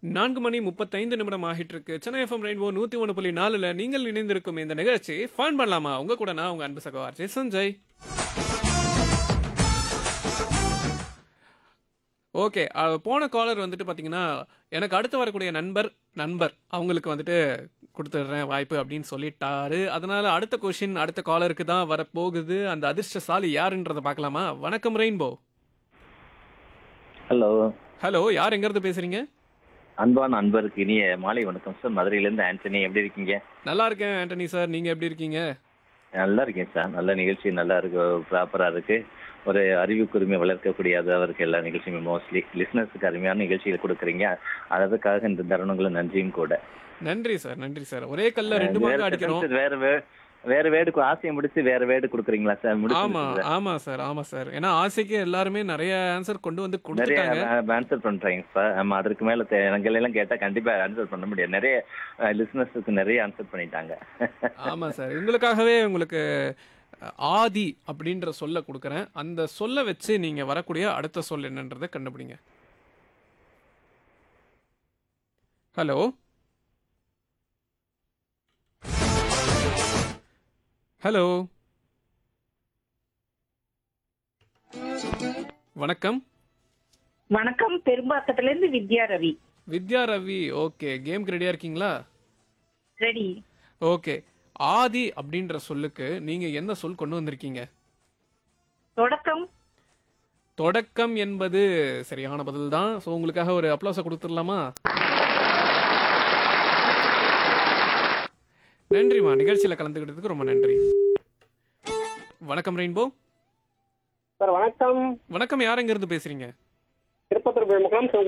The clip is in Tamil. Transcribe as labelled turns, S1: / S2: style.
S1: நான்கு மணி முப்பத்தைந்து நிமிடம் ஆகிட்டு இருக்கு சென்னை எஃப்எம் ரெயின்போ நூத்தி ஒன்று புள்ளி நாலுல நீங்கள் இணைந்திருக்கும் இந்த நிகழ்ச்சி ஃபன் பண்ணலாமா உங்க கூட நான் உங்க அன்பு சகோதரி சஞ்சய் ஓகே போன காலர் வந்துட்டு பார்த்தீங்கன்னா எனக்கு அடுத்து வரக்கூடிய நண்பர் நண்பர் அவங்களுக்கு வந்துட்டு கொடுத்துட்றேன் வாய்ப்பு அப்படின்னு சொல்லிட்டாரு அதனால அடுத்த கொஷின் அடுத்த காலருக்கு தான் வரப்போகுது அந்த அதிர்ஷ்டசாலி யாருன்றதை பார்க்கலாமா வணக்கம் ரெயின்போ
S2: ஹலோ
S1: ஹலோ யார் எங்கேருந்து பேசுறீங்க
S2: அன்பான அன்பருக்கு இனிய மாலை வணக்கம் சார் மதுரையிலேருந்து ஆண்டனி எப்படி இருக்கீங்க
S1: நல்லா இருக்கேன் ஆண்டனி சார் நீங்க எப்படி இருக்கீங்க
S2: நல்லா இருக்கேன் சார் நல்ல நிகழ்ச்சி நல்லா இருக்கு ப்ராப்பராக இருக்கு ஒரு அறிவுக்குரிமை வளர்க்கக்கூடியதாக இருக்கு எல்லா நிகழ்ச்சியுமே மோஸ்ட்லி லிசனர்ஸுக்கு அருமையான நிகழ்ச்சிகள் கொடுக்குறீங்க அதற்காக இந்த தருணங்களும் நன்றியும் கூட
S1: நன்றி சார் நன்றி சார் ஒரே கல்ல ரெண்டு
S2: வேற
S1: மார்க் அடிக்கணும்
S2: sentence வேற வே- வேற வேடுக்கு ஆசையை முடிச்சு வேற வேடு கொடுக்குறீங்களா சார்
S1: ஆமா
S2: முடிச்சு
S1: ஆமா சார் ஆமா சார் ஏன்னா ஆசைக்கு எல்லாருமே நிறைய ஆன்சர் கொண்டு வந்து
S2: நிறைய
S1: கொடுத்துட்டாங்க
S2: ஆன்சர் பண்றீங்க சார் ஆமா அதுக்கு மேல தே- எனக்கு எல்லாம் கேட்டா கண்டிப்பா ஆன்சர் பண்ண முடியாது நிறைய லிசனர்ஸுக்கு நிறைய ஆன்சர் பண்ணிட்டாங்க
S1: ஆமா சார் உங்களுக்காகவே உங்களுக்கு அஹ், ஆதி அப்படின்ற சொல்ல கொடுக்குறேன் அந்த சொல்ல வச்சு நீங்க வரக்கூடிய அடுத்த சொல் என்னன்றதை கண்டுபிடிங்க ஹலோ ஹலோ வணக்கம்
S3: வணக்கம் பெரும்பாக்கத்துல இருந்து வித்யா ரவி
S1: வித்யா ரவி ஓகே கேம்க்கு ரெடியா இருக்கீங்களா
S3: ரெடி
S1: ஓகே ஆதி அப்படின்ற சொல்லுக்கு நீங்க என்ன சொல் கொண்டு வந்திருக்கீங்க
S3: தொடக்கம்
S1: தொடக்கம் என்பது சரியான பதில் தான் ஸோ உங்களுக்காக ஒரு அப்ளாஸை கொடுத்துடலாமா நன்றிம்மா நிகழ்ச்சியில் கலந்துக்கிட்டதுக்கு ரொம்ப நன்றி வணக்கம் ரெயின்போ
S4: சார் வணக்கம்
S1: வணக்கம் யார் எங்க இருந்து பேசுறீங்க
S4: திருப்பத்தூர் முகாம்